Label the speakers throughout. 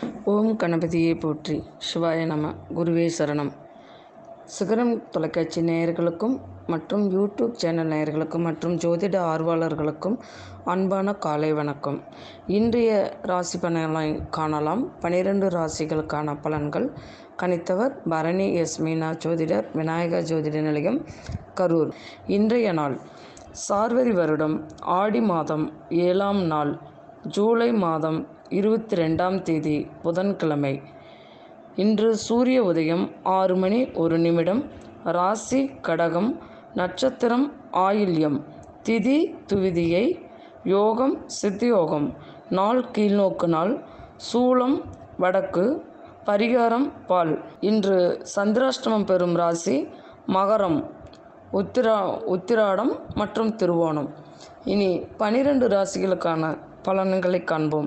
Speaker 1: ஓம் கணபதியை போற்றி சிவாய நம குருவே சரணம் சிகரம் தொலைக்காட்சி நேயர்களுக்கும் மற்றும் யூடியூப் சேனல் நேயர்களுக்கும் மற்றும் ஜோதிட ஆர்வலர்களுக்கும் அன்பான காலை வணக்கம் இன்றைய ராசி பலனை காணலாம் பனிரெண்டு ராசிகளுக்கான பலன்கள் கணித்தவர் பரணி எஸ் மீனா ஜோதிடர் விநாயகா ஜோதிட நிலையம் கரூர் இன்றைய நாள் சார்வரி வருடம் ஆடி மாதம் ஏழாம் நாள் ஜூலை மாதம் இருபத்தி ரெண்டாம் தேதி புதன்கிழமை இன்று சூரிய உதயம் ஆறு மணி ஒரு நிமிடம் ராசி கடகம் நட்சத்திரம் ஆயில்யம் திதி துவிதியை யோகம் சித்தியோகம் நாள் கீழ்நோக்கு நாள் சூலம் வடக்கு பரிகாரம் பால் இன்று சந்திராஷ்டமம் பெறும் ராசி மகரம் உத்திரா உத்திராடம் மற்றும் திருவோணம் இனி பனிரெண்டு ராசிகளுக்கான பலன்களை காண்போம்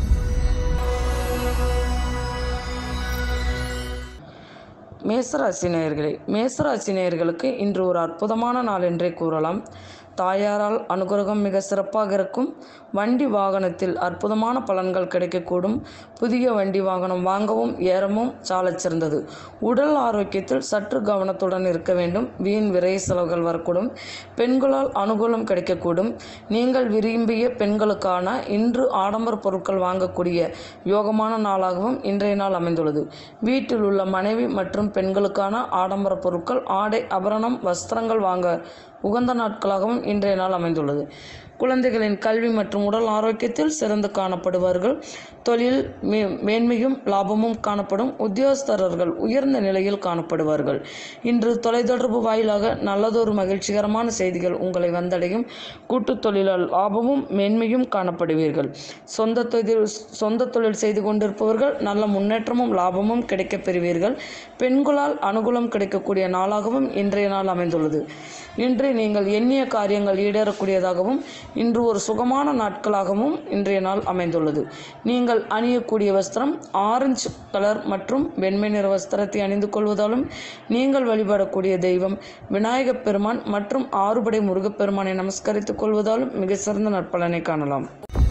Speaker 1: மேசராசி நேயர்களே மேசராசி நேயர்களுக்கு இன்று ஒரு அற்புதமான நாள் என்றே கூறலாம் தாயாரால் அனுகிரகம் மிக சிறப்பாக இருக்கும் வண்டி வாகனத்தில் அற்புதமான பலன்கள் கிடைக்கக்கூடும் புதிய வண்டி வாகனம் வாங்கவும் ஏறவும் சாலச் சிறந்தது உடல் ஆரோக்கியத்தில் சற்று கவனத்துடன் இருக்க வேண்டும் வீண் விரை செலவுகள் வரக்கூடும் பெண்களால் அனுகூலம் கிடைக்கக்கூடும் நீங்கள் விரும்பிய பெண்களுக்கான இன்று ஆடம்பர பொருட்கள் வாங்கக்கூடிய யோகமான நாளாகவும் இன்றைய நாள் அமைந்துள்ளது வீட்டில் உள்ள மனைவி மற்றும் பெண்களுக்கான ஆடம்பர பொருட்கள் ஆடை ஆபரணம் வஸ்திரங்கள் வாங்க உகந்த நாட்களாகவும் இன்றைய நாள் அமைந்துள்ளது குழந்தைகளின் கல்வி மற்றும் உடல் ஆரோக்கியத்தில் சிறந்து காணப்படுவார்கள் தொழில் மே மேன்மையும் லாபமும் காணப்படும் உத்தியோகஸ்தரர்கள் உயர்ந்த நிலையில் காணப்படுவார்கள் இன்று தொலைத்தொடர்பு வாயிலாக நல்லதொரு மகிழ்ச்சிகரமான செய்திகள் உங்களை வந்தடையும் கூட்டுத் தொழிலால் லாபமும் மேன்மையும் காணப்படுவீர்கள் சொந்த தொழில் சொந்த தொழில் செய்து கொண்டிருப்பவர்கள் நல்ல முன்னேற்றமும் லாபமும் கிடைக்கப் பெறுவீர்கள் பெண்களால் அனுகூலம் கிடைக்கக்கூடிய நாளாகவும் இன்றைய நாள் அமைந்துள்ளது இன்று நீங்கள் எண்ணிய காரியங்கள் ஈடேறக்கூடியதாகவும் இன்று ஒரு சுகமான நாட்களாகவும் இன்றைய நாள் அமைந்துள்ளது நீங்கள் அணியக்கூடிய வஸ்திரம் ஆரஞ்சு கலர் மற்றும் வெண்மை நிற வஸ்திரத்தை அணிந்து கொள்வதாலும் நீங்கள் வழிபடக்கூடிய தெய்வம் விநாயகப் பெருமான் மற்றும் ஆறுபடை முருகப்பெருமானை நமஸ்கரித்துக் கொள்வதாலும் மிக சிறந்த நற்பலனை காணலாம்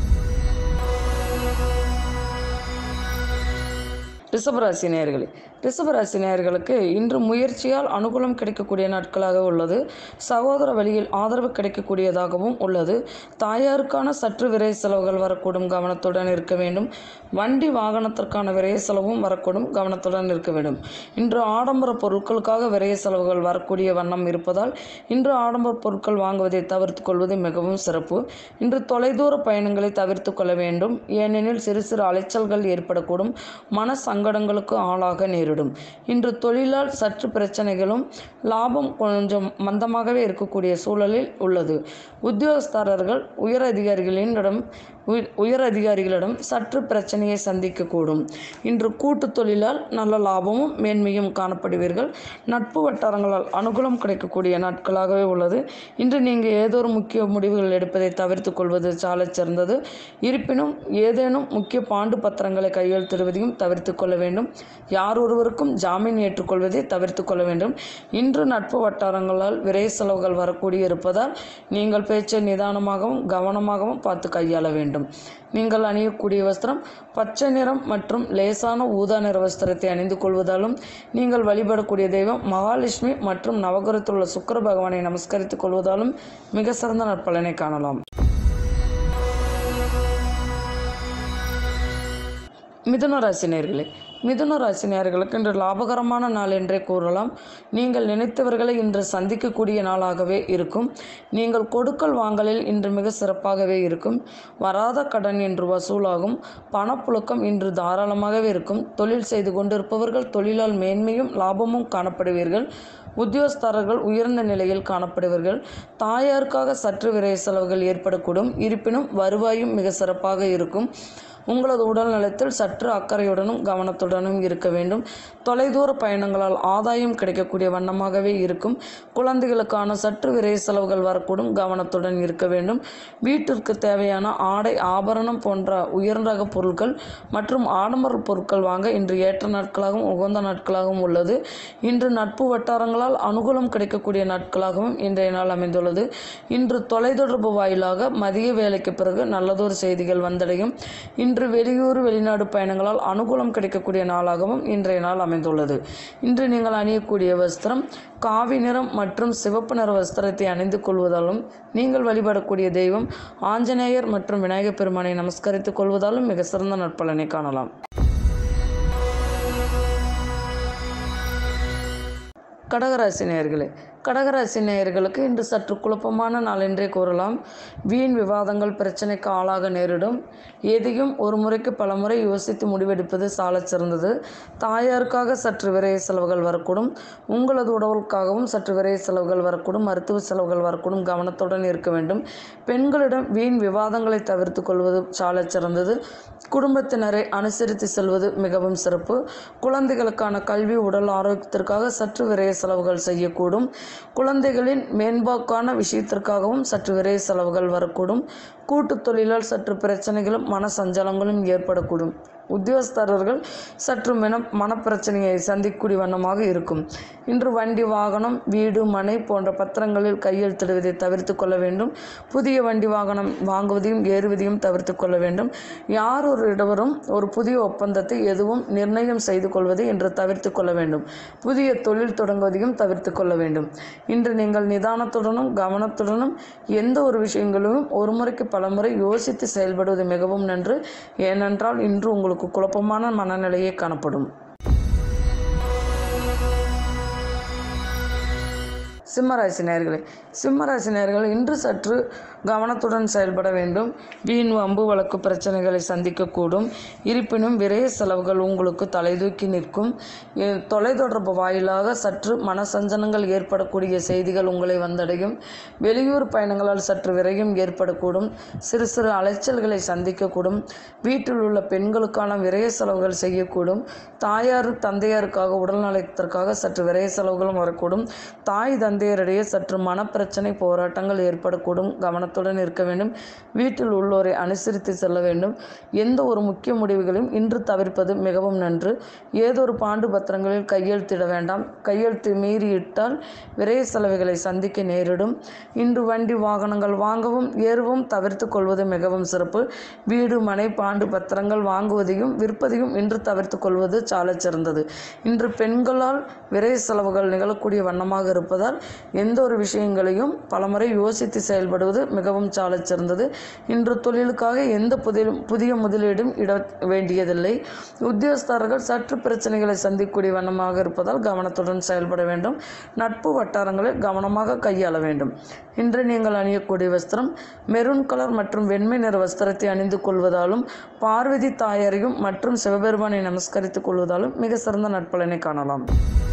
Speaker 1: ரிஷபராசி நேயர்களே ரிஷபராசி நேயர்களுக்கு இன்று முயற்சியால் அனுகூலம் கிடைக்கக்கூடிய நாட்களாக உள்ளது சகோதர வழியில் ஆதரவு கிடைக்கக்கூடியதாகவும் உள்ளது தாயாருக்கான சற்று விரை செலவுகள் வரக்கூடும் கவனத்துடன் இருக்க வேண்டும் வண்டி வாகனத்திற்கான விரைய செலவும் வரக்கூடும் கவனத்துடன் இருக்க வேண்டும் இன்று ஆடம்பர பொருட்களுக்காக விரைய செலவுகள் வரக்கூடிய வண்ணம் இருப்பதால் இன்று ஆடம்பர பொருட்கள் வாங்குவதை தவிர்த்து கொள்வது மிகவும் சிறப்பு இன்று தொலைதூர பயணங்களை தவிர்த்து கொள்ள வேண்டும் ஏனெனில் சிறு சிறு அலைச்சல்கள் ஏற்படக்கூடும் மன சங்கடங்களுக்கு ஆளாக நேரிடும் இன்று தொழிலால் சற்று பிரச்சனைகளும் லாபம் கொஞ்சம் மந்தமாகவே இருக்கக்கூடிய சூழலில் உள்ளது உத்தியோகஸ்தரர்கள் உயர் அதிகாரிகளிடம் உயர் அதிகாரிகளிடம் சற்று பிரச்சனையை சந்திக்கக்கூடும் இன்று கூட்டு தொழிலால் நல்ல லாபமும் மேன்மையும் காணப்படுவீர்கள் நட்பு வட்டாரங்களால் அனுகூலம் கிடைக்கக்கூடிய நாட்களாகவே உள்ளது இன்று நீங்கள் ஏதோ ஒரு முக்கிய முடிவுகள் எடுப்பதை தவிர்த்து கொள்வது சாலச் சிறந்தது இருப்பினும் ஏதேனும் முக்கிய பாண்டு பத்திரங்களை கையெழுத்திடுவதையும் தவிர்த்து கொள்ள வேண்டும் யார் ஒருவருக்கும் ஜாமீன் ஏற்றுக்கொள்வதை தவிர்த்து கொள்ள வேண்டும் இன்று நட்பு வட்டாரங்களால் விரை செலவுகள் வரக்கூடிய இருப்பதால் நீங்கள் பேச்சை நிதானமாகவும் கவனமாகவும் பார்த்து கையாள வேண்டும் நீங்கள் அணியக்கூடிய வஸ்திரம் பச்சை நிறம் மற்றும் லேசான ஊதா நிற வஸ்திரத்தை அணிந்து கொள்வதாலும் நீங்கள் வழிபடக்கூடிய தெய்வம் மகாலட்சுமி மற்றும் நவகிரகத்தில் உள்ள சுக்கர பகவானை நமஸ்கரித்துக் கொள்வதாலும் மிக சிறந்த நற்பலனை காணலாம் மிதுன ராசி நேர்களே மிதுன ராசி நேர்களுக்கு இன்று லாபகரமான நாள் என்றே கூறலாம் நீங்கள் நினைத்தவர்களை இன்று சந்திக்கக்கூடிய நாளாகவே இருக்கும் நீங்கள் கொடுக்கல் வாங்கலில் இன்று மிக சிறப்பாகவே இருக்கும் வராத கடன் இன்று வசூலாகும் பணப்புழக்கம் இன்று தாராளமாகவே இருக்கும் தொழில் செய்து கொண்டிருப்பவர்கள் தொழிலால் மேன்மையும் லாபமும் காணப்படுவீர்கள் உத்தியோகஸ்தரர்கள் உயர்ந்த நிலையில் காணப்படுவீர்கள் தாயாருக்காக சற்று விரை செலவுகள் ஏற்படக்கூடும் இருப்பினும் வருவாயும் மிக சிறப்பாக இருக்கும் உங்களது உடல் நலத்தில் சற்று அக்கறையுடனும் கவனத்துடனும் இருக்க வேண்டும் தொலைதூர பயணங்களால் ஆதாயம் கிடைக்கக்கூடிய வண்ணமாகவே இருக்கும் குழந்தைகளுக்கான சற்று விரை செலவுகள் வரக்கூடும் கவனத்துடன் இருக்க வேண்டும் வீட்டிற்கு தேவையான ஆடை ஆபரணம் போன்ற உயர் ரக பொருட்கள் மற்றும் ஆடம்பர பொருட்கள் வாங்க இன்று ஏற்ற நாட்களாகவும் உகந்த நாட்களாகவும் உள்ளது இன்று நட்பு வட்டாரங்களால் அனுகூலம் கிடைக்கக்கூடிய நாட்களாகவும் இன்றைய நாள் அமைந்துள்ளது இன்று தொலைத்தொடர்பு வாயிலாக மதிய வேலைக்கு பிறகு நல்லதொரு செய்திகள் வந்தடையும் இன்று இன்று வெளியூர் வெளிநாடு பயணங்களால் அனுகூலம் கிடைக்கக்கூடிய நாளாகவும் இன்றைய நாள் அமைந்துள்ளது இன்று நீங்கள் அணியக்கூடிய வஸ்திரம் காவி நிறம் மற்றும் சிவப்பு நிற வஸ்திரத்தை அணிந்து கொள்வதாலும் நீங்கள் வழிபடக்கூடிய தெய்வம் ஆஞ்சநேயர் மற்றும் விநாயகப் பெருமானை நமஸ்கரித்துக் கொள்வதாலும் மிக சிறந்த நற்பலனை காணலாம் கடகராசி நேயர்களே கடகராசி நேயர்களுக்கு இன்று சற்று குழப்பமான நாள் என்றே கூறலாம் வீண் விவாதங்கள் பிரச்சனைக்கு ஆளாக நேரிடும் எதையும் ஒரு முறைக்கு பல முறை யோசித்து முடிவெடுப்பது சாலச் சிறந்தது தாயாருக்காக சற்று விரைய செலவுகள் வரக்கூடும் உங்களது உடவுக்காகவும் சற்று விரைய செலவுகள் வரக்கூடும் மருத்துவ செலவுகள் வரக்கூடும் கவனத்துடன் இருக்க வேண்டும் பெண்களிடம் வீண் விவாதங்களை தவிர்த்து கொள்வது சாலச் சிறந்தது குடும்பத்தினரை அனுசரித்து செல்வது மிகவும் சிறப்பு குழந்தைகளுக்கான கல்வி உடல் ஆரோக்கியத்திற்காக சற்று விரைய செலவுகள் செய்யக்கூடும் குழந்தைகளின் மேம்பாக்கான விஷயத்திற்காகவும் சற்று விரைய செலவுகள் வரக்கூடும் கூட்டுத் தொழிலால் சற்று பிரச்சனைகளும் மன சஞ்சலங்களும் ஏற்படக்கூடும் உத்தியோகஸ்தரர்கள் சற்று மன மனப்பிரச்சனையை சந்திக்கக்கூடிய வண்ணமாக இருக்கும் இன்று வண்டி வாகனம் வீடு மனை போன்ற பத்திரங்களில் கையெழுத்திடுவதை தவிர்த்து கொள்ள வேண்டும் புதிய வண்டி வாகனம் வாங்குவதையும் ஏறுவதையும் தவிர்த்து கொள்ள வேண்டும் யார் ஒரு இடவரும் ஒரு புதிய ஒப்பந்தத்தை எதுவும் நிர்ணயம் செய்து கொள்வதை இன்று தவிர்த்து கொள்ள வேண்டும் புதிய தொழில் தொடங்குவதையும் தவிர்த்து கொள்ள வேண்டும் இன்று நீங்கள் நிதானத்துடனும் கவனத்துடனும் எந்த ஒரு விஷயங்களிலும் ஒரு முறைக்கு பல முறை யோசித்து செயல்படுவது மிகவும் நன்று ஏனென்றால் இன்று உங்களுக்கு குழப்பமான மனநிலையே காணப்படும் சிம்மராசி நேயர்களே சிம்மராசி நேயர்கள் இன்று சற்று கவனத்துடன் செயல்பட வேண்டும் வீண் வம்பு வழக்கு பிரச்சனைகளை சந்திக்கக்கூடும் இருப்பினும் விரைய செலவுகள் உங்களுக்கு தலைதூக்கி நிற்கும் எ- தொலைத்தொடர்பு வாயிலாக சற்று மனசஞ்சலங்கள் ஏற்படக்கூடிய செய்திகள் உங்களை வந்தடையும் வெளியூர் பயணங்களால் சற்று விரயம் ஏற்படக்கூடும் சிறு சிறு அலைச்சல்களை சந்திக்கக்கூடும் வீட்டில் உள்ள பெண்களுக்கான விரைய செலவுகள் செய்யக்கூடும் தாயார் தந்தையாருக்காக உடல் நலத்திற்காக சற்று விரைய செலவுகளும் வரக்கூடும் தாய் தந்தையரிடையே சற்று மனப்பிரச்சனை போராட்டங்கள் ஏற்படக்கூடும் கவனத்துடன் இருக்க வேண்டும் வீட்டில் உள்ளோரை அனுசரித்து செல்ல வேண்டும் எந்த ஒரு முக்கிய முடிவுகளையும் இன்று தவிர்ப்பது மிகவும் நன்று ஏதொரு பாண்டு பத்திரங்களில் கையெழுத்திட வேண்டாம் கையெழுத்து மீறி இட்டால் விரைய செலவுகளை சந்திக்க நேரிடும் இன்று வண்டி வாகனங்கள் வாங்கவும் ஏறவும் தவிர்த்து கொள்வது மிகவும் சிறப்பு வீடு மனை பாண்டு பத்திரங்கள் வாங்குவதையும் விற்பதையும் இன்று தவிர்த்து கொள்வது சாலச் சிறந்தது இன்று பெண்களால் விரைய செலவுகள் நிகழக்கூடிய வண்ணமாக இருப்பதால் எந்த ஒரு விஷயங்களையும் பலமுறை யோசித்து செயல்படுவது மிகவும் சாலச் சிறந்தது இன்று தொழிலுக்காக எந்த புதிய புதிய முதலீடும் இட வேண்டியதில்லை உத்தியோகஸ்தர்கள் சற்று பிரச்சனைகளை சந்திக்கக்கூடிய வண்ணமாக இருப்பதால் கவனத்துடன் செயல்பட வேண்டும் நட்பு வட்டாரங்களை கவனமாக கையாள வேண்டும் இன்று நீங்கள் அணியக்கூடிய வஸ்திரம் மெரூன் கலர் மற்றும் வெண்மை நிற வஸ்திரத்தை அணிந்து கொள்வதாலும் பார்வதி தாயாரையும் மற்றும் சிவபெருமானை நமஸ்கரித்துக் கொள்வதாலும் மிக சிறந்த நட்பலனை காணலாம்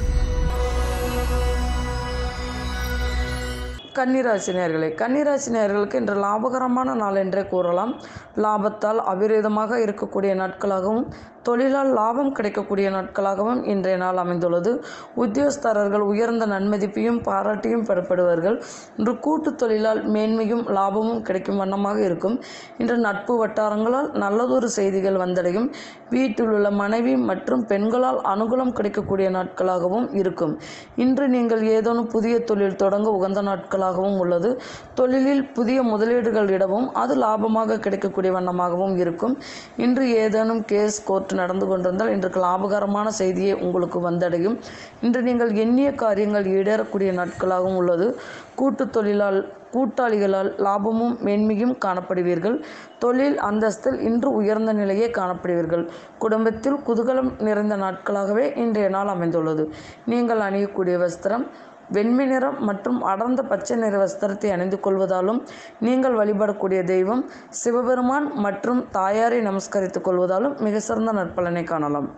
Speaker 1: கன்னிராசி நேயர்களே கன்னிராசி நேயர்களுக்கு இன்று லாபகரமான நாள் என்றே கூறலாம் லாபத்தால் அபிரேதமாக இருக்கக்கூடிய நாட்களாகவும் தொழிலால் லாபம் கிடைக்கக்கூடிய நாட்களாகவும் இன்றைய நாள் அமைந்துள்ளது உத்தியோகஸ்தரர்கள் உயர்ந்த நன்மதிப்பையும் பாராட்டியும் பெறப்படுவார்கள் இன்று கூட்டு தொழிலால் மேன்மையும் லாபமும் கிடைக்கும் வண்ணமாக இருக்கும் இன்று நட்பு வட்டாரங்களால் நல்லதொரு செய்திகள் வந்தடையும் வீட்டில் உள்ள மனைவி மற்றும் பெண்களால் அனுகூலம் கிடைக்கக்கூடிய நாட்களாகவும் இருக்கும் இன்று நீங்கள் ஏதேனும் புதிய தொழில் தொடங்க உகந்த நாட்களாகவும் உள்ளது தொழிலில் புதிய முதலீடுகள் இடவும் அது லாபமாக கிடைக்கக்கூடிய வண்ணமாகவும் இருக்கும் இன்று ஏதேனும் கேஸ் கோர்ட் நடந்து கொண்டிருந்தால் இன்றைக்கு லாபகரமான செய்தியே உங்களுக்கு வந்தடையும் இன்று நீங்கள் எண்ணிய காரியங்கள் ஈடேறக்கூடிய நாட்களாகவும் உள்ளது கூட்டு தொழிலால் கூட்டாளிகளால் லாபமும் மேன்மையும் காணப்படுவீர்கள் தொழில் அந்தஸ்தில் இன்று உயர்ந்த நிலையே காணப்படுவீர்கள் குடும்பத்தில் குதூகலம் நிறைந்த நாட்களாகவே இன்றைய நாள் அமைந்துள்ளது நீங்கள் அணியக்கூடிய வஸ்திரம் வெண்மை நிறம் மற்றும் அடர்ந்த பச்சை நிற வஸ்திரத்தை அணிந்து கொள்வதாலும் நீங்கள் வழிபடக்கூடிய தெய்வம் சிவபெருமான் மற்றும் தாயாரை நமஸ்கரித்துக் கொள்வதாலும் மிக சிறந்த நற்பலனை காணலாம்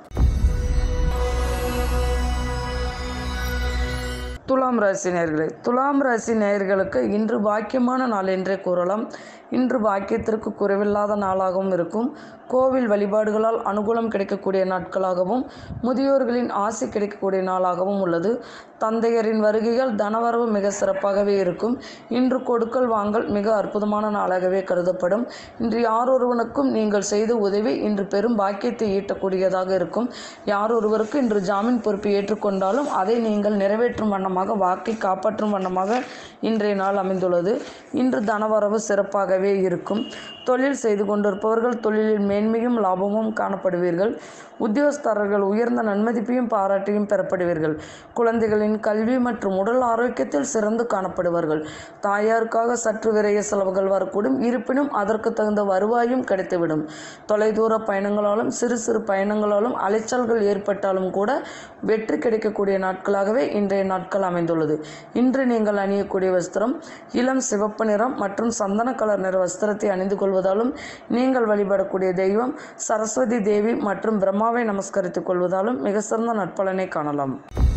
Speaker 1: துலாம் ராசி நேயர்களே துலாம் ராசி நேயர்களுக்கு இன்று பாக்கியமான நாள் என்றே கூறலாம் இன்று பாக்கியத்திற்கு குறைவில்லாத நாளாகவும் இருக்கும் கோவில் வழிபாடுகளால் அனுகூலம் கிடைக்கக்கூடிய நாட்களாகவும் முதியோர்களின் ஆசி கிடைக்கக்கூடிய நாளாகவும் உள்ளது தந்தையரின் வருகையால் தனவரவு மிக சிறப்பாகவே இருக்கும் இன்று கொடுக்கல் வாங்கல் மிக அற்புதமான நாளாகவே கருதப்படும் இன்று யாரொருவனுக்கும் நீங்கள் செய்த உதவி இன்று பெரும் பாக்கியத்தை ஈட்டக்கூடியதாக இருக்கும் யாரொருவருக்கு இன்று ஜாமீன் பொறுப்பை ஏற்றுக்கொண்டாலும் அதை நீங்கள் நிறைவேற்றும் வண்ணமாக வாக்கை காப்பாற்றும் வண்ணமாக இன்றைய நாள் அமைந்துள்ளது இன்று தனவரவு சிறப்பாகவே சிறப்பாகவே இருக்கும் தொழில் செய்து கொண்டிருப்பவர்கள் தொழிலில் மேன்மையும் லாபமும் காணப்படுவீர்கள் உத்தியோகஸ்தரர்கள் உயர்ந்த நன்மதிப்பையும் பாராட்டியும் பெறப்படுவீர்கள் குழந்தைகளின் கல்வி மற்றும் உடல் ஆரோக்கியத்தில் சிறந்து காணப்படுவார்கள் தாயாருக்காக சற்று விரைய செலவுகள் வரக்கூடும் இருப்பினும் அதற்கு தகுந்த வருவாயும் கிடைத்துவிடும் தொலைதூர பயணங்களாலும் சிறு சிறு பயணங்களாலும் அலைச்சல்கள் ஏற்பட்டாலும் கூட வெற்றி கிடைக்கக்கூடிய நாட்களாகவே இன்றைய நாட்கள் அமைந்துள்ளது இன்று நீங்கள் அணியக்கூடிய வஸ்திரம் இளம் சிவப்பு நிறம் மற்றும் சந்தன கலர் நிற வஸ்திரத்தை அணிந்து கொள்வதாலும் நீங்கள் வழிபடக்கூடிய தெய்வம் சரஸ்வதி தேவி மற்றும் பிரம்மாவை நமஸ்கரித்துக் கொள்வதாலும் மிக சிறந்த நற்பலனை காணலாம்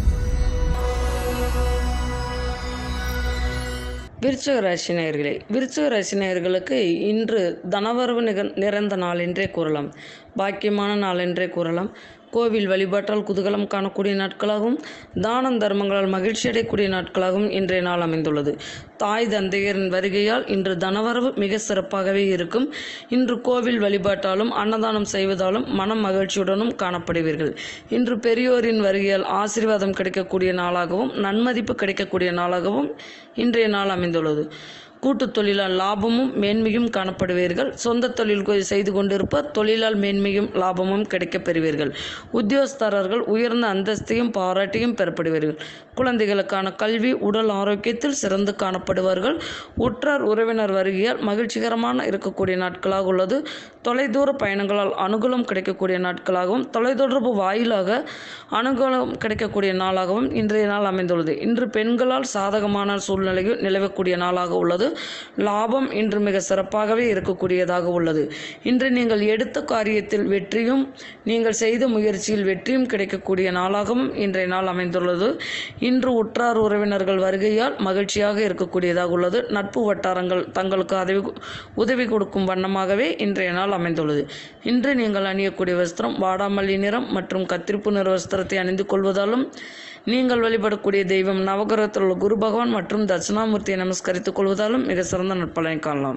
Speaker 1: விருச்சிக ராசி நேயர்களே விருச்சிக ராசி நேயர்களுக்கு இன்று தனவரவு நிக நிறைந்த நாள் என்றே கூறலாம் பாக்கியமான நாள் என்றே கூறலாம் கோவில் வழிபாட்டால் குதூகலம் காணக்கூடிய நாட்களாகவும் தானம் தர்மங்களால் மகிழ்ச்சி அடையக்கூடிய நாட்களாகவும் இன்றைய நாள் அமைந்துள்ளது தாய் தந்தையரின் வருகையால் இன்று தனவரவு மிக சிறப்பாகவே இருக்கும் இன்று கோவில் வழிபாட்டாலும் அன்னதானம் செய்வதாலும் மனம் மகிழ்ச்சியுடனும் காணப்படுவீர்கள் இன்று பெரியோரின் வருகையால் ஆசீர்வாதம் கிடைக்கக்கூடிய நாளாகவும் நன்மதிப்பு கிடைக்கக்கூடிய நாளாகவும் இன்றைய நாள் அமைந்துள்ளது கூட்டுத் தொழிலால் லாபமும் மேன்மையும் காணப்படுவீர்கள் சொந்த தொழில் கொ- செய்து கொண்டிருப்போர் தொழிலால் மேன்மையும் லாபமும் கிடைக்கப் பெறுவீர்கள் உத்தியோகஸ்தரர்கள் உயர்ந்த அந்தஸ்தையும் பாராட்டியும் பெறப்படுவீர்கள் குழந்தைகளுக்கான கல்வி உடல் ஆரோக்கியத்தில் சிறந்து காணப்படுவார்கள் உற்றார் உறவினர் வருகையால் மகிழ்ச்சிகரமான இருக்கக்கூடிய நாட்களாக உள்ளது தொலைதூர பயணங்களால் அனுகூலம் கிடைக்கக்கூடிய நாட்களாகவும் தொலைத்தொடர்பு வாயிலாக அனுகூலம் கிடைக்கக்கூடிய நாளாகவும் இன்றைய நாள் அமைந்துள்ளது இன்று பெண்களால் சாதகமான சூழ்நிலையில் நிலவக்கூடிய நாளாக உள்ளது லாபம் இன்று மிக சிறப்பாகவே இருக்கக்கூடியதாக உள்ளது இன்று நீங்கள் எடுத்த காரியத்தில் வெற்றியும் நீங்கள் செய்த முயற்சியில் வெற்றியும் கிடைக்கக்கூடிய நாளாகவும் இன்றைய நாள் அமைந்துள்ளது இன்று உற்றார் உறவினர்கள் வருகையால் மகிழ்ச்சியாக இருக்கக்கூடியதாக உள்ளது நட்பு வட்டாரங்கள் தங்களுக்கு உதவி உதவி கொடுக்கும் வண்ணமாகவே இன்றைய நாள் அமைந்துள்ளது இன்று நீங்கள் அணியக்கூடிய வஸ்திரம் வாடாமல்லி நிறம் மற்றும் கத்திரிப்பு நிற வஸ்திரத்தை அணிந்து கொள்வதாலும் நீங்கள் வழிபடக்கூடிய தெய்வம் நவகிரகத்தில் உள்ள குரு பகவான் மற்றும் தட்சிணாமூர்த்தியை நமஸ்கரித்துக் கொள்வதாலும் மிக சிறந்த நற்பலனை காணலாம்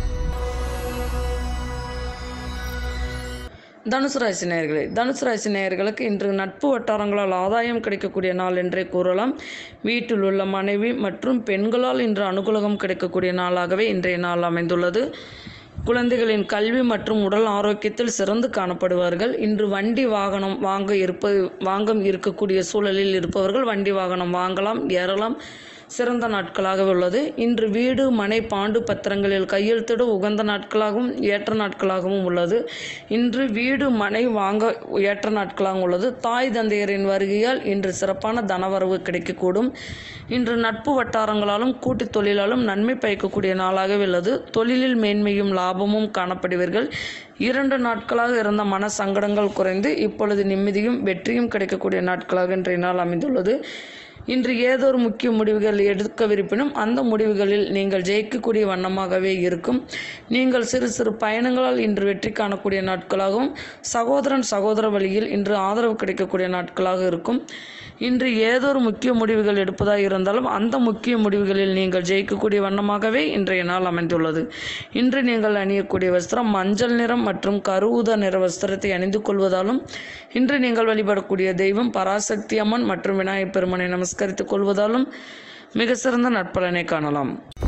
Speaker 1: தனுசு ராசி நேயர்களே தனுசு ராசி நேயர்களுக்கு இன்று நட்பு வட்டாரங்களால் ஆதாயம் கிடைக்கக்கூடிய நாள் என்றே கூறலாம் வீட்டில் உள்ள மனைவி மற்றும் பெண்களால் இன்று அனுகூலகம் கிடைக்கக்கூடிய நாளாகவே இன்றைய நாள் அமைந்துள்ளது குழந்தைகளின் கல்வி மற்றும் உடல் ஆரோக்கியத்தில் சிறந்து காணப்படுவார்கள் இன்று வண்டி வாகனம் வாங்க இருப்ப வாங்க இருக்கக்கூடிய சூழலில் இருப்பவர்கள் வண்டி வாகனம் வாங்கலாம் ஏறலாம் சிறந்த நாட்களாக உள்ளது இன்று வீடு மனை பாண்டு பத்திரங்களில் கையெழுத்திட உகந்த நாட்களாகவும் ஏற்ற நாட்களாகவும் உள்ளது இன்று வீடு மனை வாங்க ஏற்ற நாட்களாகவும் உள்ளது தாய் தந்தையரின் வருகையால் இன்று சிறப்பான தனவரவு கிடைக்கக்கூடும் இன்று நட்பு வட்டாரங்களாலும் கூட்டுத் தொழிலாலும் நன்மை பயக்கக்கூடிய நாளாகவே உள்ளது தொழிலில் மேன்மையும் லாபமும் காணப்படுவீர்கள் இரண்டு நாட்களாக இருந்த மன சங்கடங்கள் குறைந்து இப்பொழுது நிம்மதியும் வெற்றியும் கிடைக்கக்கூடிய நாட்களாக இன்றைய நாள் அமைந்துள்ளது இன்று ஏதோ ஒரு முக்கிய முடிவுகள் எடுக்கவிருப்பினும் அந்த முடிவுகளில் நீங்கள் ஜெயிக்கக்கூடிய வண்ணமாகவே இருக்கும் நீங்கள் சிறு சிறு பயணங்களால் இன்று வெற்றி காணக்கூடிய நாட்களாகவும் சகோதரன் சகோதர வழியில் இன்று ஆதரவு கிடைக்கக்கூடிய நாட்களாக இருக்கும் இன்று ஏதோ ஒரு முக்கிய முடிவுகள் எடுப்பதாக இருந்தாலும் அந்த முக்கிய முடிவுகளில் நீங்கள் ஜெயிக்கக்கூடிய வண்ணமாகவே இன்றைய நாள் அமைந்துள்ளது இன்று நீங்கள் அணியக்கூடிய வஸ்திரம் மஞ்சள் நிறம் மற்றும் கருஊத நிற வஸ்திரத்தை அணிந்து கொள்வதாலும் இன்று நீங்கள் வழிபடக்கூடிய தெய்வம் பராசக்தி அம்மன் மற்றும் விநாயகப் பெருமனை நமஸ்கரித்துக் கொள்வதாலும் மிக சிறந்த நற்பலனை காணலாம்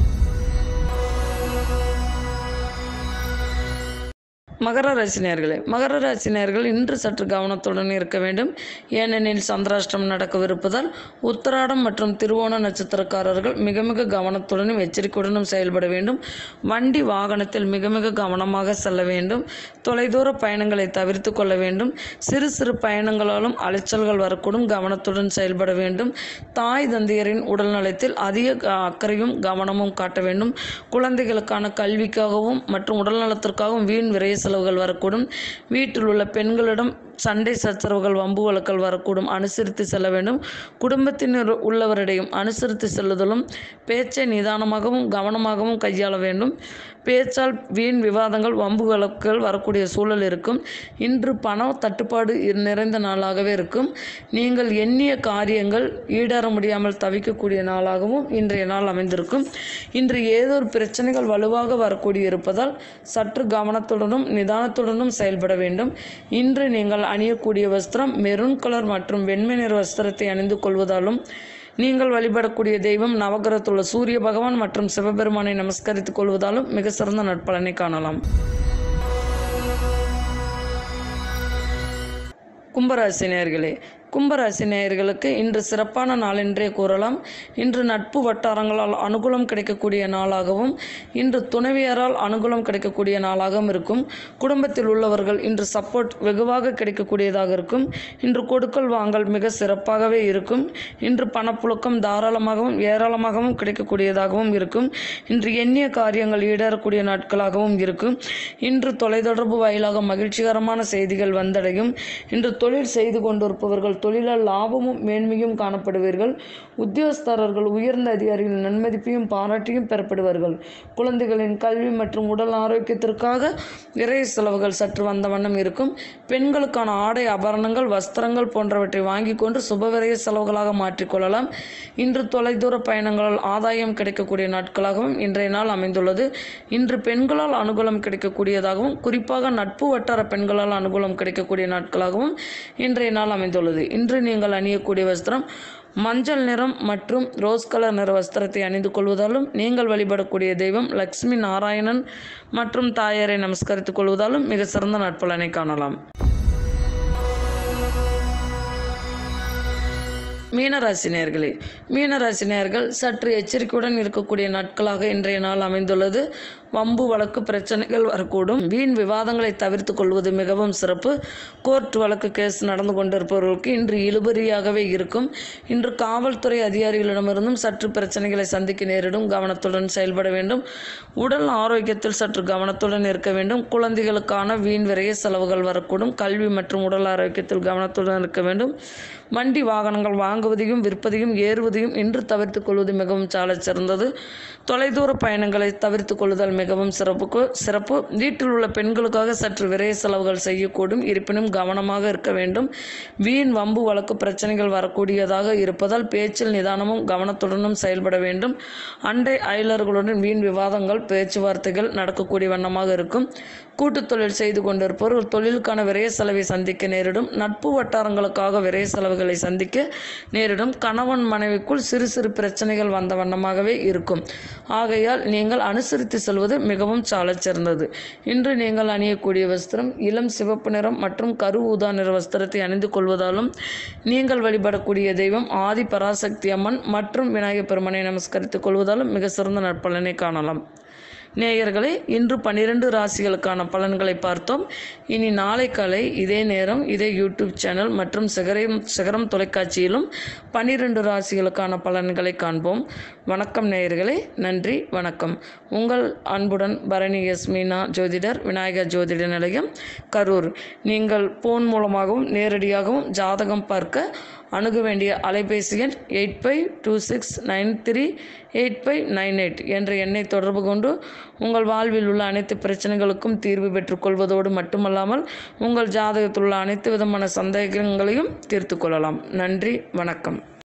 Speaker 1: மகர ராசி நேயர்களே மகர ராசி நேயர்கள் இன்று சற்று கவனத்துடன் இருக்க வேண்டும் ஏனெனில் சந்திராஷ்டிரம் நடக்கவிருப்பதால் உத்தராடம் மற்றும் திருவோண நட்சத்திரக்காரர்கள் மிக மிக கவனத்துடனும் எச்சரிக்கையுடனும் செயல்பட வேண்டும் வண்டி வாகனத்தில் மிக மிக கவனமாக செல்ல வேண்டும் தொலைதூர பயணங்களை தவிர்த்து கொள்ள வேண்டும் சிறு சிறு பயணங்களாலும் அலைச்சல்கள் வரக்கூடும் கவனத்துடன் செயல்பட வேண்டும் தாய் தந்தையரின் உடல் நலத்தில் அதிக க- அக்கறையும் கவனமும் காட்ட வேண்டும் குழந்தைகளுக்கான கல்விக்காகவும் மற்றும் உடல் நலத்திற்காகவும் வீண் விரைய செலவுகள் வரக்கூடும் வீட்டில் உள்ள பெண்களிடம் சண்டை சச்சரவுகள் வம்பு வழக்கல் வரக்கூடும் அனுசரித்து செல்ல வேண்டும் குடும்பத்தினர் உள்ளவரிடையும் அனுசரித்து செல்லுதலும் பேச்சை நிதானமாகவும் கவனமாகவும் கையாள வேண்டும் பேச்சால் வீண் விவாதங்கள் வம்பு வழக்குகள் வரக்கூடிய சூழல் இருக்கும் இன்று பண தட்டுப்பாடு இரு- நிறைந்த நாளாகவே இருக்கும் நீங்கள் எண்ணிய காரியங்கள் ஈடேற முடியாமல் தவிக்கக்கூடிய நாளாகவும் இன்றைய நாள் அமைந்திருக்கும் இன்று ஏதோ ஒரு பிரச்சனைகள் வலுவாக வரக்கூடிய இருப்பதால் சற்று கவனத்துடனும் நிதானத்துடனும் செயல்பட வேண்டும் இன்று நீங்கள் அணியக்கூடிய வஸ்திரம் மெரூன் கலர் மற்றும் வெண்மை நிற வஸ்திரத்தை அணிந்து கொள்வதாலும் நீங்கள் வழிபடக்கூடிய தெய்வம் நவகிரகத்தில் உள்ள சூரிய பகவான் மற்றும் சிவபெருமானை நமஸ்கரித்துக் கொள்வதாலும் மிக சிறந்த நட்பலனை காணலாம் கும்பராசி நேயர்களே கும்பராசி நேயர்களுக்கு இன்று சிறப்பான நாள் என்றே கூறலாம் இன்று நட்பு வட்டாரங்களால் அனுகூலம் கிடைக்கக்கூடிய நாளாகவும் இன்று துணைவியரால் அனுகூலம் கிடைக்கக்கூடிய நாளாகவும் இருக்கும் குடும்பத்தில் உள்ளவர்கள் இன்று சப்போர்ட் வெகுவாக கிடைக்கக்கூடியதாக இருக்கும் இன்று கொடுக்கல் வாங்கல் மிக சிறப்பாகவே இருக்கும் இன்று பணப்புழக்கம் தாராளமாகவும் ஏராளமாகவும் கிடைக்கக்கூடியதாகவும் இருக்கும் இன்று எண்ணிய காரியங்கள் ஈடேறக்கூடிய நாட்களாகவும் இருக்கும் இன்று தொலைத்தொடர்பு வாயிலாக மகிழ்ச்சிகரமான செய்திகள் வந்தடையும் இன்று தொழில் செய்து கொண்டிருப்பவர்கள் தொழிலால் லாபமும் மேன்மையும் காணப்படுவீர்கள் உத்தியோகஸ்தரர்கள் உயர்ந்த அதிகாரிகளின் நன்மதிப்பையும் பாராட்டியும் பெறப்படுவார்கள் குழந்தைகளின் கல்வி மற்றும் உடல் ஆரோக்கியத்திற்காக இறை செலவுகள் சற்று வந்த வண்ணம் இருக்கும் பெண்களுக்கான ஆடை ஆபரணங்கள் வஸ்திரங்கள் போன்றவற்றை வாங்கி கொண்டு சுபவிரய செலவுகளாக மாற்றிக்கொள்ளலாம் இன்று தொலைதூர பயணங்களால் ஆதாயம் கிடைக்கக்கூடிய நாட்களாகவும் இன்றைய நாள் அமைந்துள்ளது இன்று பெண்களால் அனுகூலம் கிடைக்கக்கூடியதாகவும் குறிப்பாக நட்பு வட்டார பெண்களால் அனுகூலம் கிடைக்கக்கூடிய நாட்களாகவும் இன்றைய நாள் அமைந்துள்ளது இன்று நீங்கள் அணியக்கூடிய வஸ்திரம் மஞ்சள் நிறம் மற்றும் ரோஸ் கலர் நிற வஸ்திரத்தை அணிந்து கொள்வதாலும் நீங்கள் வழிபடக்கூடிய தெய்வம் லக்ஷ்மி நாராயணன் மற்றும் தாயாரை நமஸ்கரித்துக் கொள்வதாலும் மிக சிறந்த நட்பலனை காணலாம் மீனராசி நேர்களே மீனராசி நேர்கள் சற்று எச்சரிக்கையுடன் இருக்கக்கூடிய நாட்களாக இன்றைய நாள் அமைந்துள்ளது வம்பு வழக்கு பிரச்சனைகள் வரக்கூடும் வீண் விவாதங்களை தவிர்த்து கொள்வது மிகவும் சிறப்பு கோர்ட் வழக்கு கேஸ் நடந்து கொண்டிருப்பவர்களுக்கு இன்று இழுபறியாகவே இருக்கும் இன்று காவல்துறை அதிகாரிகளிடமிருந்தும் சற்று பிரச்சனைகளை சந்திக்க நேரிடும் கவனத்துடன் செயல்பட வேண்டும் உடல் ஆரோக்கியத்தில் சற்று கவனத்துடன் இருக்க வேண்டும் குழந்தைகளுக்கான வீண் விரைய செலவுகள் வரக்கூடும் கல்வி மற்றும் உடல் ஆரோக்கியத்தில் கவனத்துடன் இருக்க வேண்டும் வண்டி வாகனங்கள் வாங்குவதையும் விற்பதையும் ஏறுவதையும் இன்று தவிர்த்துக் கொள்வது மிகவும் சாலச் சிறந்தது தொலைதூர பயணங்களை தவிர்த்துக் கொள்ளுதல் மிகவும் சிறப்புக்கு சிறப்பு வீட்டில் உள்ள பெண்களுக்காக சற்று விரைய செலவுகள் செய்யக்கூடும் இருப்பினும் கவனமாக இருக்க வேண்டும் வீண் வம்பு வழக்கு பிரச்சனைகள் வரக்கூடியதாக இருப்பதால் பேச்சில் நிதானமும் கவனத்துடனும் செயல்பட வேண்டும் அண்டை அயலர்களுடன் வீண் விவாதங்கள் பேச்சுவார்த்தைகள் நடக்கக்கூடிய வண்ணமாக இருக்கும் கூட்டுத் தொழில் செய்து கொண்டிருப்பவர்கள் தொழிலுக்கான விரைய செலவை சந்திக்க நேரிடும் நட்பு வட்டாரங்களுக்காக விரைய செலவுகளை சந்திக்க நேரிடும் கணவன் மனைவிக்குள் சிறு சிறு பிரச்சனைகள் வந்த வண்ணமாகவே இருக்கும் ஆகையால் நீங்கள் அனுசரித்து செல்வது மிகவும் சாலச் சிறந்தது இன்று நீங்கள் அணியக்கூடிய வஸ்திரம் இளம் சிவப்பு நிறம் மற்றும் கரு ஊதா நிற வஸ்திரத்தை அணிந்து கொள்வதாலும் நீங்கள் வழிபடக்கூடிய தெய்வம் ஆதி பராசக்தி அம்மன் மற்றும் விநாயகப் பெருமனை நமஸ்கரித்துக் கொள்வதாலும் மிக சிறந்த நற்பலனை காணலாம் நேயர்களே இன்று பன்னிரண்டு ராசிகளுக்கான பலன்களை பார்த்தோம் இனி நாளை காலை இதே நேரம் இதே யூடியூப் சேனல் மற்றும் சிகரம் சிகரம் தொலைக்காட்சியிலும் பன்னிரண்டு ராசிகளுக்கான பலன்களை காண்போம் வணக்கம் நேயர்களே நன்றி வணக்கம் உங்கள் அன்புடன் பரணி எஸ் மீனா ஜோதிடர் விநாயகர் ஜோதிட நிலையம் கரூர் நீங்கள் போன் மூலமாகவும் நேரடியாகவும் ஜாதகம் பார்க்க அணுக வேண்டிய அலைபேசி எண் eight five two six nine three eight five nine eight என்ற எண்ணை தொடர்பு கொண்டு உங்கள் வாழ்வில் உள்ள அனைத்து பிரச்சனைகளுக்கும் தீர்வு பெற்றுக்கொள்வதோடு மட்டுமல்லாமல் உங்கள் ஜாதகத்தில் உள்ள அனைத்து விதமான சந்தேகங்களையும் தீர்த்து கொள்ளலாம் நன்றி வணக்கம்